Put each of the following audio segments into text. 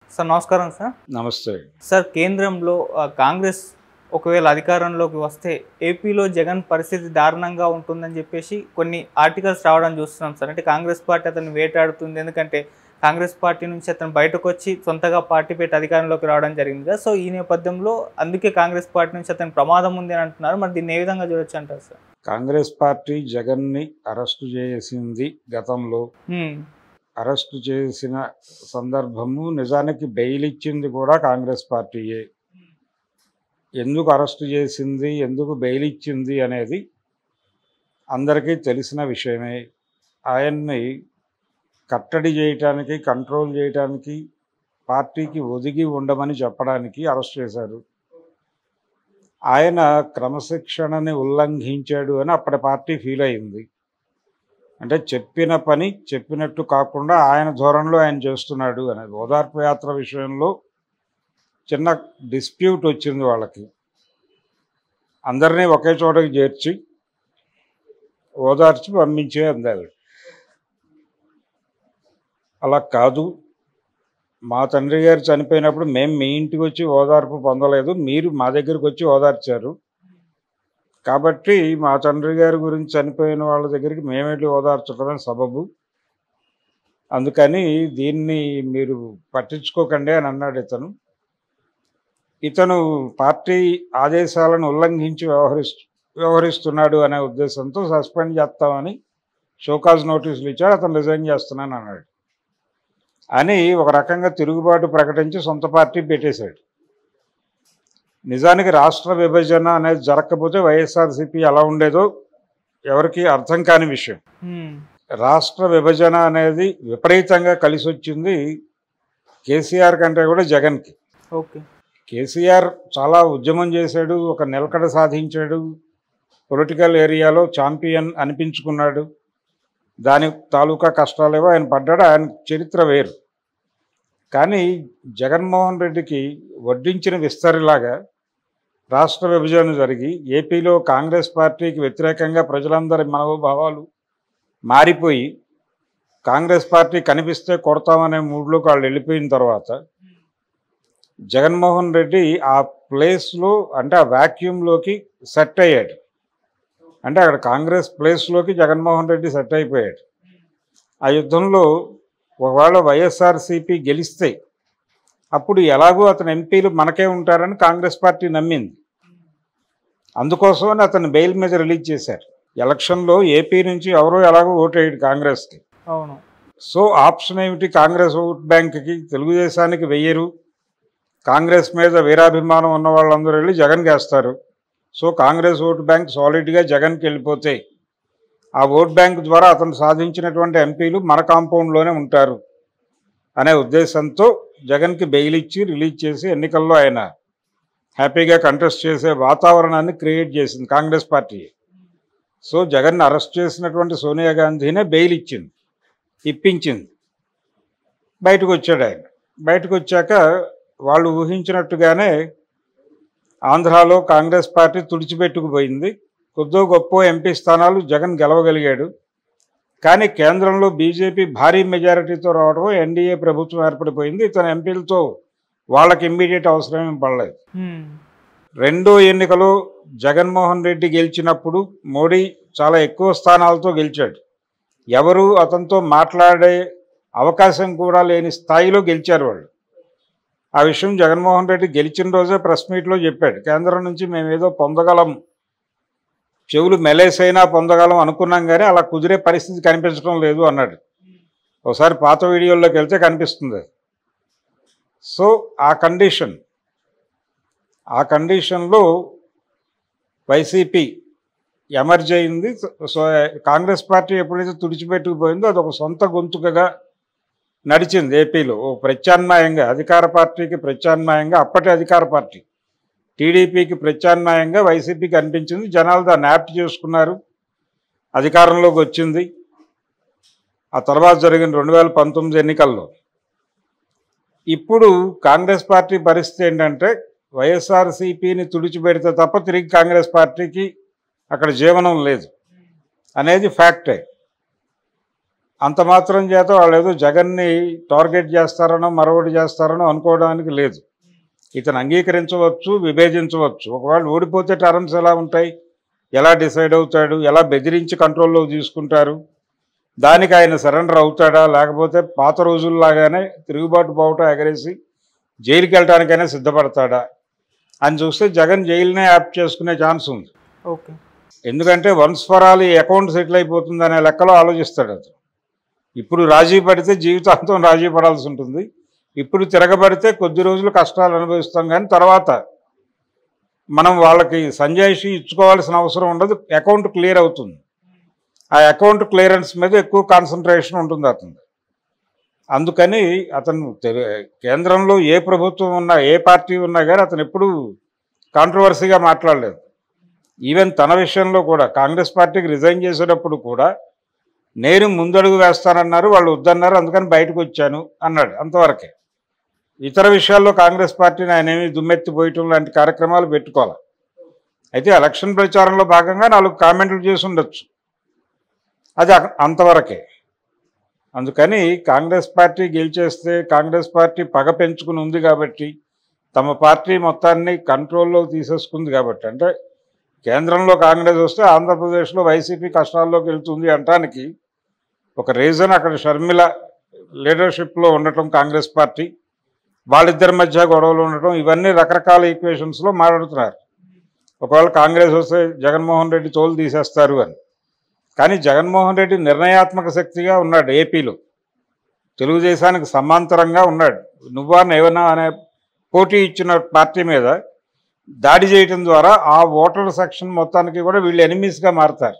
Sir నమస్కారం sir నమస్తే sir కేంద్రంలో ఆ, కాంగ్రెస్ ఒకవేళ అధికారంలోకి వస్తే ఏపీలో జగన్ పరిస్థితి దారుణంగా ఉంటుందని చెప్పేసి కొన్ని ఆర్టికల్స్ రావడం చూస్తున్నాం సార్ అంటే కాంగ్రెస్ పార్టీ అతను వేటాడుతుంది ఎందుకంటే కాంగ్రెస్ పార్టీ నుంచి అతను బయటకు వచ్చి సొంతగా పార్టీ పెట్టి అధికారంలోకి రావడం జరిగింది కదా సో ఈ నేపథ్యంలో అందుకే కాంగ్రెస్ పార్టీ నుంచి అతను ప్రమాదం ఉంది అని అంటున్నారు మరి దీన్ని ఏ విధంగా చూడొచ్చు అంటారు సార్ కాంగ్రెస్ పార్టీ జగన్ని అరెస్టు చేసింది గతంలో హ్మ్. అరెస్టు చేసిన సందర్భము నిజానికి బెయిల్ ఇచ్చింది కూడా కాంగ్రెస్ పార్టీయే ఎందుకు అరెస్టు చేసింది ఎందుకు బెయిల్ ఇచ్చింది అనేది అందరికీ తెలిసిన విషయమే ఆయన్ని కట్టడి చేయటానికి కంట్రోల్ చేయటానికి పార్టీకి ఒదిగి ఉండమని చెప్పడానికి అరెస్ట్ చేశారు ఆయన క్రమశిక్షణని ఉల్లంఘించాడు అని అప్పటి పార్టీ ఫీల్ అయింది అంటే చెప్పిన పని చెప్పినట్టు కాకుండా ఆయన ధోరణిలో ఆయన చేస్తున్నాడు అనేది ఓదార్పు యాత్ర విషయంలో చిన్న డిస్ప్యూట్ వచ్చింది వాళ్ళకి అందరినీ ఒకే చోటకి చేర్చి ఓదార్చి పంపించే అందారు అలా కాదు మా తండ్రి గారు చనిపోయినప్పుడు మేము మీ ఇంటికి వచ్చి ఓదార్పు పొందలేదు మీరు మా దగ్గరికి వచ్చి ఓదార్చారు కాబట్టి మా తండ్రి గారి గురించి చనిపోయిన వాళ్ళ దగ్గరికి మేము వెళ్ళి ఓదార్చడమే సబబు అందుకని దీన్ని మీరు పట్టించుకోకండి అని అన్నాడు ఇతను ఇతను పార్టీ ఆదేశాలను ఉల్లంఘించి వ్యవహరిస్తు వ్యవహరిస్తున్నాడు అనే ఉద్దేశంతో సస్పెండ్ చేస్తామని షోకాజ్ నోటీసులు ఇచ్చాడు అతను రిజైన్ చేస్తున్నాను అన్నాడు అని ఒక రకంగా తిరుగుబాటు ప్రకటించి సొంత పార్టీ పెట్టేశాడు నిజానికి రాష్ట్ర విభజన అనేది జరగకపోతే వైఎస్ఆర్సీపీ ఎలా ఉండేదో ఎవరికి అర్థం కాని విషయం హ్మ్. రాష్ట్ర విభజన అనేది విపరీతంగా కలిసి వచ్చింది కేసీఆర్ కంటే కూడా జగన్కి ఓకే కేసీఆర్ చాలా ఉద్యమం చేశాడు ఒక నిలకడ సాధించాడు పొలిటికల్ ఏరియాలో ఛాంపియన్ అనిపించుకున్నాడు దాని తాలూకా కష్టాలేవో ఆయన పడ్డాడు ఆయన చరిత్ర వేరు కానీ జగన్మోహన్ రెడ్డికి వడ్డించిన విస్తరిలాగా రాష్ట్ర విభజన జరిగి ఏపీలో కాంగ్రెస్ పార్టీకి వ్యతిరేకంగా ప్రజలందరి మనోభావాలు మారిపోయి కాంగ్రెస్ పార్టీ కనిపిస్తే కొడతామనే మూడ్లోకి వాళ్ళు వెళ్ళిపోయిన తర్వాత జగన్మోహన్ రెడ్డి ఆ ప్లేస్లో అంటే ఆ వ్యాక్యూమ్లోకి సెట్ అయ్యాడు అంటే అక్కడ కాంగ్రెస్ ప్లేస్లోకి జగన్మోహన్ రెడ్డి సెట్ అయిపోయాడు ఆ యుద్ధంలో ఒకవేళ వైఎస్ఆర్సీపీ గెలిస్తే అప్పుడు ఎలాగో అతను ఎంపీలు మనకే ఉంటారని కాంగ్రెస్ పార్టీ నమ్మింది అందుకోసమని అతను బెయిల్ మీద రిలీజ్ చేశారు ఎలక్షన్లో ఏపీ నుంచి ఎవరో ఎలాగో ఓటేయడు కాంగ్రెస్కి అవును సో ఆప్షన్ ఏమిటి కాంగ్రెస్ ఓట్ బ్యాంక్కి తెలుగుదేశానికి వెయ్యరు కాంగ్రెస్ మీద వీరాభిమానం ఉన్న వాళ్ళందరూ వెళ్ళి జగన్కి వేస్తారు సో కాంగ్రెస్ ఓటు బ్యాంక్ సాలిడ్గా జగన్కి వెళ్ళిపోతే ఆ ఓట్ బ్యాంక్ ద్వారా అతను సాధించినటువంటి ఎంపీలు మన కాంపౌండ్లోనే ఉంటారు అనే ఉద్దేశంతో జగన్కి బెయిల్ ఇచ్చి రిలీజ్ చేసి ఎన్నికల్లో ఆయన హ్యాపీగా కంటెస్ట్ చేసే వాతావరణాన్ని క్రియేట్ చేసింది Congress party so Jagan arrest చేసినటువంటి సోనియా గాంధీనే బెయిల్ ఇచ్చింది ఇప్పించింది బయటకు వచ్చాడు ఆయన బయటకు వచ్చాక వాళ్ళు ఊహించినట్టుగానే ఆంధ్రాలో కాంగ్రెస్ పార్టీ తుడిచిపెట్టుకుపోయింది కొద్దో గొప్ప ఎంపీ స్థానాలు జగన్ గెలవగలిగాడు కానీ కేంద్రంలో బీజేపీ భారీ మెజారిటీతో రావడం ఎన్డీఏ ప్రభుత్వం ఏర్పడిపోయింది ఇతను ఎంపీలతో వాళ్ళకి ఇమ్మీడియట్ అవసరం ఏం పడలేదు హ్మ్. రెండో ఎన్నికలో జగన్మోహన్ రెడ్డి గెలిచినప్పుడు మోడీ చాలా ఎక్కువ స్థానాలతో గెలిచాడు ఎవరు అతనితో మాట్లాడే అవకాశం కూడా లేని స్థాయిలో గెలిచారు వాళ్ళు ఆ విషయం జగన్మోహన్ రెడ్డి గెలిచిన రోజే ప్రెస్ మీట్లో చెప్పాడు కేంద్రం నుంచి మేము ఏదో పొందగలం చెవులు మెలేసైనా పొందగలం అనుకున్నాం కానీ అలా కుదిరే పరిస్థితి కనిపించడం లేదు అన్నాడు ఒకసారి పాత వీడియోల్లోకి వెళ్తే కనిపిస్తుంది అది. సో ఆ కండిషన్ ఆ కండిషన్లో వైసీపీ ఎమర్జ్ అయింది సో కాంగ్రెస్ పార్టీ ఎప్పుడైతే తుడిచిపెట్టుకుపోయిందో అది ఒక సొంత గొంతుకగా నడిచింది ఏపీలో ఓ ప్రత్యామ్నాయంగా అధికార పార్టీకి ప్రత్యామ్నాయంగా అప్పటి అధికార పార్టీ టీడీపీకి ప్రత్యామ్నాయంగా వైసీపీకి అనిపించింది జనాలు దాన్ని యాప్ట్ చేసుకున్నారు అధికారంలోకి వచ్చింది ఆ తర్వాత జరిగిన రెండు వేల పంతొమ్మిది ఎన్నికల్లో ఇప్పుడు కాంగ్రెస్ పార్టీ పరిస్థితి ఏంటంటే వైఎస్ఆర్సీపీని తుడిచిపెడితే తప్ప తిరిగి కాంగ్రెస్ పార్టీకి అక్కడ జీవనం లేదు అనేది ఫ్యాక్టే అంత మాత్రం చేత వాళ్ళు ఏదో జగన్ని టార్గెట్ చేస్తారనో మరొకటి చేస్తారనో అనుకోవడానికి లేదు ఇతను అంగీకరించవచ్చు విభేదించవచ్చు ఒకవేళ ఓడిపోతే టర్మ్స్ ఎలా ఉంటాయి ఎలా డిసైడ్ అవుతాడు ఎలా బెదిరించి కంట్రోల్లో తీసుకుంటారు దానికి ఆయన సరెండర్ అవుతాడా లేకపోతే పాత రోజుల్లాగానే తిరుగుబాటు పోవటం ఎగరేసి జైలుకి వెళ్ళటానికైనా సిద్ధపడతాడా అని చూస్తే జగన్ జైలునే యాప్ చేసుకునే ఛాన్స్ ఉంది ఓకే ఎందుకంటే వన్స్ ఫర్ ఆల్ ఈ అకౌంట్ సెటిల్ అయిపోతుంది అనే లెక్కలో ఆలోచిస్తాడు అతను ఇప్పుడు రాజీ పడితే జీవితాంతం రాజీ పడాల్సి ఉంటుంది ఇప్పుడు తిరగబడితే కొద్ది రోజులు కష్టాలు అనుభవిస్తాం కానీ తర్వాత మనం వాళ్ళకి సంజాయిషి ఇచ్చుకోవాల్సిన అవసరం ఉండదు అకౌంట్ క్లియర్ అవుతుంది ఆ అకౌంట్ క్లియరెన్స్ మీద ఎక్కువ కాన్సన్ట్రేషన్ ఉంటుంది అతను అందుకని అతను తెలు- కేంద్రంలో ఏ ప్రభుత్వం ఉన్నా ఏ పార్టీ ఉన్నా కానీ అతను ఎప్పుడూ కాంట్రవర్సీగా మాట్లాడలేదు ఈవెన్ తన విషయంలో కూడా కాంగ్రెస్ పార్టీకి రిజైన్ చేసేటప్పుడు కూడా నేను ముందడుగు వేస్తానన్నారు వాళ్ళు వద్దన్నారు అందుకని బయటకు వచ్చాను అన్నాడు అంతవరకే ఇతర విషయాల్లో కాంగ్రెస్ పార్టీని ఆయన ఏమి దుమ్మెత్తిపోయటం లాంటి కార్యక్రమాలు పెట్టుకోవాలి అయితే ఎలక్షన్ ప్రచారంలో భాగంగా నాలుగు కామెంట్లు చేసి ఉండొచ్చు అది అక- అంతవరకే అందుకని కాంగ్రెస్ పార్టీ గెలిచేస్తే కాంగ్రెస్ పార్టీ పగ పెంచుకుని ఉంది కాబట్టి తమ పార్టీ మొత్తాన్ని కంట్రోల్లో తీసేసుకుంది కాబట్టి అంటే కేంద్రంలో కాంగ్రెస్ వస్తే ఆంధ్రప్రదేశ్లో వైసీపీ కష్టాల్లోకి వెళ్తుంది అంటానికి ఒక రీజన్ అక్కడ షర్మిల లీడర్షిప్లో ఉండటం కాంగ్రెస్ పార్టీ వాళ్ళిద్దరి మధ్య గొడవలు ఉండటం ఇవన్నీ రకరకాల ఈక్వేషన్స్లో మాట్లాడుతున్నారు ఒకవేళ కాంగ్రెస్ వస్తే జగన్మోహన్ రెడ్డి తోలు తీసేస్తారు అని కానీ జగన్మోహన్ రెడ్డి నిర్ణయాత్మక శక్తిగా ఉన్నాడు ఏపీలో తెలుగుదేశానికి సమాంతరంగా ఉన్నాడు నువ్వా ఏమన్నా అనే పోటీ ఇచ్చిన పార్టీ మీద దాడి చేయటం ద్వారా ఆ ఓటర్ సెక్షన్ మొత్తానికి కూడా వీళ్ళు ఎనిమీస్గా మారుతారు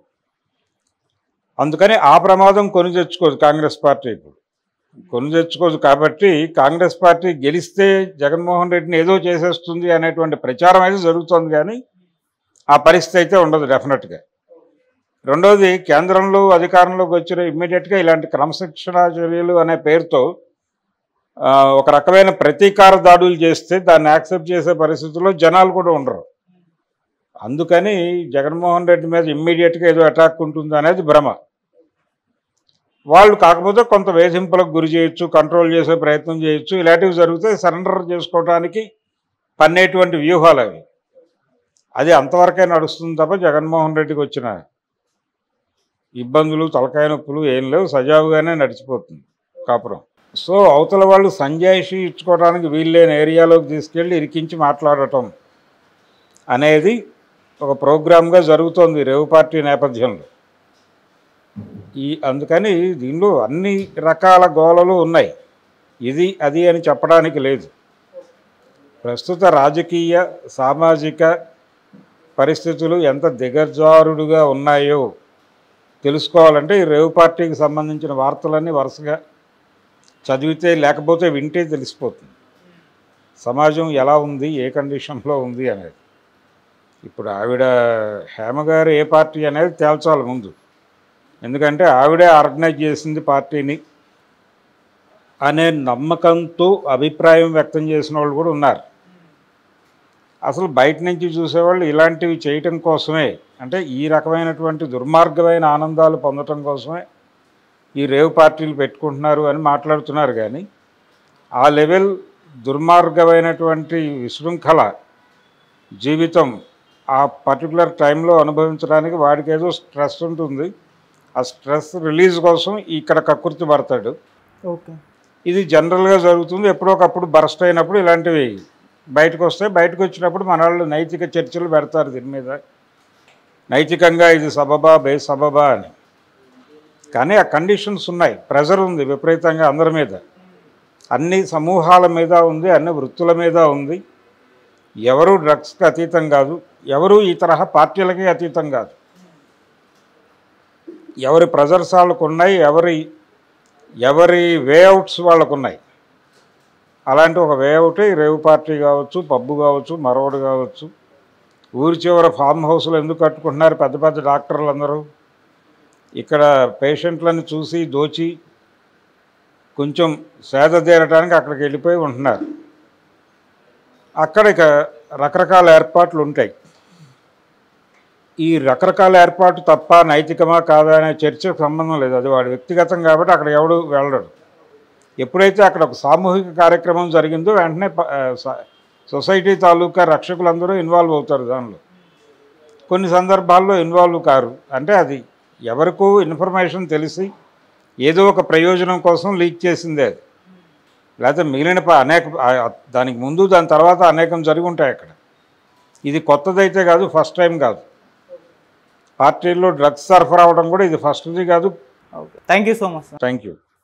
అందుకని ఆ ప్రమాదం కొని తెచ్చుకోదు కాంగ్రెస్ పార్టీ ఇప్పుడు కొని తెచ్చుకోదు కాబట్టి కాంగ్రెస్ పార్టీ గెలిస్తే జగన్మోహన్ రెడ్డిని ఏదో చేసేస్తుంది అనేటువంటి ప్రచారం అయితే జరుగుతుంది కానీ ఆ పరిస్థితి అయితే ఉండదు డెఫినెట్గా రెండవది కేంద్రంలో అధికారంలోకి వచ్చిన ఇమ్మీడియట్గా ఇలాంటి క్రమశిక్షణ చర్యలు అనే పేరుతో ఆ, ఒక రకమైన ప్రతీకార దాడులు చేస్తే దాన్ని యాక్సెప్ట్ చేసే పరిస్థితుల్లో జనాలు కూడా ఉండరు అందుకని జగన్మోహన్ రెడ్డి మీద ఇమ్మీడియట్గా ఏదో అటాక్ ఉంటుంది అనేది భ్రమ వాళ్ళు కాకపోతే కొంత వేధింపులకు గురి చేయొచ్చు కంట్రోల్ చేసే ప్రయత్నం చేయొచ్చు ఇలాంటివి జరిగితే సరెండర్ చేసుకోవడానికి పన్నేటువంటి వ్యూహాలు అవి అది అంతవరకే నడుస్తుంది తప్ప జగన్మోహన్ రెడ్డికి వచ్చిన ఇబ్బందులు తలకాయ నొప్పులు ఏం లేవు సజావుగానే నడిచిపోతుంది కాపురం సో అవతల వాళ్ళు సంజాయిషి ఇచ్చుకోవడానికి వీల్లేని ఏరియాలోకి తీసుకెళ్ళి ఇరికించి మాట్లాడటం అనేది ఒక ప్రోగ్రామ్గా జరుగుతోంది రేవు పార్టీ నేపథ్యంలో ఈ అందుకని దీనిలో అన్ని రకాల గోలలు ఉన్నాయి ఇది అది అని చెప్పడానికి లేదు ప్రస్తుత రాజకీయ సామాజిక పరిస్థితులు ఎంత దిగజారుడుగా ఉన్నాయో తెలుసుకోవాలంటే ఈ రేవు పార్టీకి సంబంధించిన వార్తలన్నీ వరుసగా చదివితే లేకపోతే వింటే తెలిసిపోతుంది సమాజం ఎలా ఉంది ఏ కండిషన్లో ఉంది అనేది ఇప్పుడు ఆవిడ హేమ గారు ఏ పార్టీ అనేది తేల్చాలి ముందు ఎందుకంటే ఆవిడే ఆర్గనైజ్ చేసింది పార్టీని అనే నమ్మకంతో అభిప్రాయం వ్యక్తం చేసిన వాళ్ళు కూడా ఉన్నారు అసలు బయట నుంచి చూసేవాళ్ళు ఇలాంటివి చేయటం కోసమే అంటే ఈ రకమైనటువంటి దుర్మార్గమైన ఆనందాలు పొందటం కోసమే ఈ రేవ్ పార్టీలు పెట్టుకుంటున్నారు అని మాట్లాడుతున్నారు కానీ ఆ లెవెల్ దుర్మార్గమైనటువంటి విశృంఖల జీవితం ఆ పర్టికులర్ టైంలో అనుభవించడానికి వాడికి ఏదో స్ట్రెస్ ఉంటుంది ఆ స్ట్రెస్ రిలీజ్ కోసం ఇక్కడ కక్కుర్తి పడతాడు ఓకే ఇది జనరల్గా జరుగుతుంది ఎప్పుడోకప్పుడు బరస్ట్ అయినప్పుడు ఇలాంటివి బయటకు వస్తాయి బయటకు వచ్చినప్పుడు మన వాళ్ళు నైతిక చర్చలు పెడతారు దీని మీద నైతికంగా ఇది సబబా బే సబబా అని కానీ ఆ కండిషన్స్ ఉన్నాయి ప్రెజర్ ఉంది విపరీతంగా అందరి మీద అన్ని సమూహాల మీద ఉంది అన్ని వృత్తుల మీద ఉంది ఎవరు డ్రగ్స్కి అతీతం కాదు ఎవరు ఈ తరహా పార్టీలకి అతీతం కాదు ఎవరి ప్రెజర్స్ వాళ్ళకు ఉన్నాయి ఎవరి ఎవరి వేఅవుట్స్ వాళ్ళకు ఉన్నాయి అలాంటి ఒక వేఅవుట్ ఈ రేవు పార్టీ కావచ్చు పబ్బు కావచ్చు మరొకటి కావచ్చు ఊరి చివర ఫామ్ హౌస్లు ఎందుకు కట్టుకుంటున్నారు పెద్ద పెద్ద డాక్టర్లు అందరూ ఇక్కడ పేషెంట్లను చూసి దోచి కొంచెం సేద తీరడానికి అక్కడికి వెళ్ళిపోయి ఉంటున్నారు అక్కడ ఇక రకరకాల ఏర్పాట్లు ఉంటాయి ఈ రకరకాల ఏర్పాటు తప్ప నైతికమా కాదా అనే చర్చకు సంబంధం లేదు అది వాడి వ్యక్తిగతం కాబట్టి అక్కడ ఎవడు వెళ్ళడు ఎప్పుడైతే అక్కడ ఒక సామూహిక కార్యక్రమం జరిగిందో వెంటనే ప- ఆ, స- సొసైటీ తాలూకా రక్షకులందరూ ఇన్వాల్వ్ అవుతారు దానిలో కొన్ని సందర్భాల్లో ఇన్వాల్వ్ కారు అంటే అది ఎవరికో ఇన్ఫర్మేషన్ తెలిసి ఏదో ఒక ప్రయోజనం కోసం లీక్ చేసిందే అది లేకపోతే మిగిలిన ప- అనేక ఆ- దానికి ముందు దాని తర్వాత అనేకం జరిగి ఉంటాయి అక్కడ ఇది కొత్తదైతే కాదు ఫస్ట్ టైం కాదు పార్టీల్లో డ్రగ్స్ సరఫరా అవడం కూడా ఇది ఫస్ట్ది కాదు okay thank you so much sir thank you